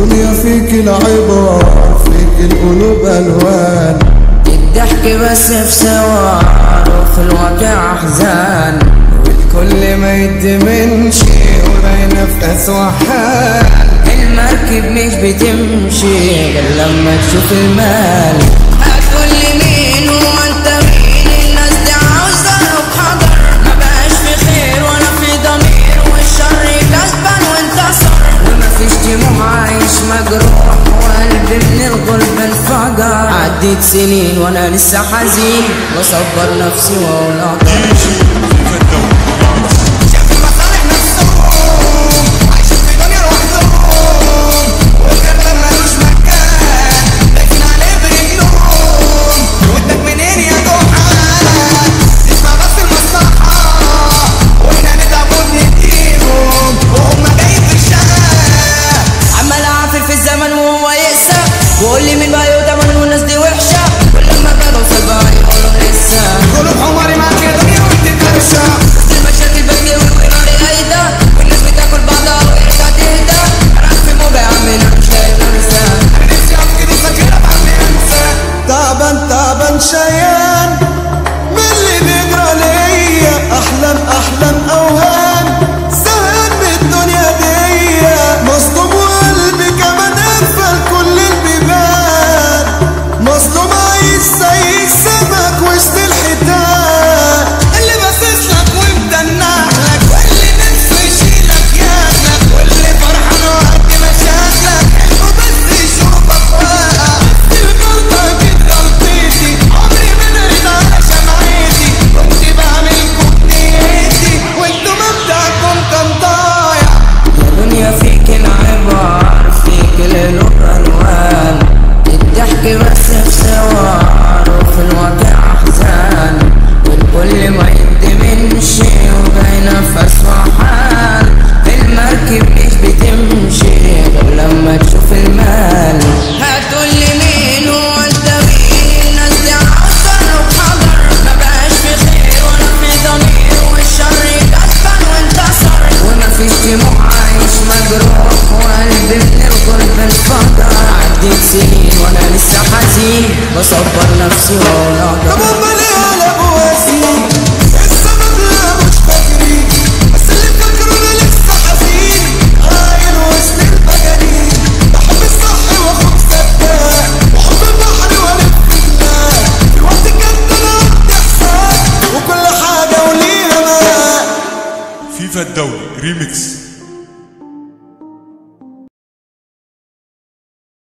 دنيا فيك العبر فيك القلوب ألوان الضحك بس في سوار وفي الواقع أحزان والكل ما يدمنش وباينة في أسوأ حال المركب مش بتمشي غير لما تشوف المال هتقول لي مين هو انت مين الناس دي عاوزة بحضر ما بقاش في خير ولا في ضمير والشر كسبان وانتصر ومفيش دموع عايش مجروح وقلبي من الغلب انفجر عديت سنين وانا لسه حزين واصبر نفسي واقول اقدر شافوا مصالح نفسهم عايشين في دنيا لوحدهم والكلام ملوش مكان لكن عليه برجلهم ودك منين يا جحا تسمع بس المصلحة واحنا نتعب وبنديهم وهم جايين في الشقة عمال اعافر في الزمن وهو يقسى وقول لي مين بقى يؤتمن والناس دي وحشه كل ما كانوا في بقى يقولوا لسه قلوب حماري معاك يا دنيا وبتتمشى وسط المشاكل بجري والقرار قايده والناس بتاكل بعضها ويرجع تهدى انا في موجة يا عم انا مش لاقي انسى انا نفسي افقد الذاكرة بعد انسى تعبان تعبان شيان من اللي بيجرى ليا أحلام أحلام أوهام زهقان من الدنيا دي مصدوم وقلبي كمان قفل كل البيبان مظلوم عايز زي السمك وسط الحيتان اللي باصص لك ومدنح لك واللي نفسه يشيلك ياخدك واللي فرحان وقت مشاكلك حلو بس يشوفك واقع بس الغلطة كانت غلطتي عمري ما نرد على شمعتي كنت بعملكوا بنيتي وانتوا مبدأكم كان ضايع يا دنيا فيك العبر فيك القلوب الوان الضحك بس في سوار وفي الواقع احزان والكل ما يندمنش وباينه في اسوء حال المركب مش بتمشي غير لما تشوف المال هتقول لي مين هو انت مين الناس دي عاوزه وحضر ما بقاش في خير ولا في ضمير والشر كسبان وانتصر ومفيش دموع عايش مجروح وقلبي من الغلب انفجر عديت سنين وانا لسه حزين بصبر نفسي واقول طب اقدر أمال إيه على بواسي السبب لا مش فاكري بس اللي فاكره أنا لسه حزين عاين وسط المجانين بحب الصح وآخد سباح وأحب البحر وألف الله في الوقت كان أنا عندي إحساس وكل حاجة وليها مال فيفا الدولي ريميكس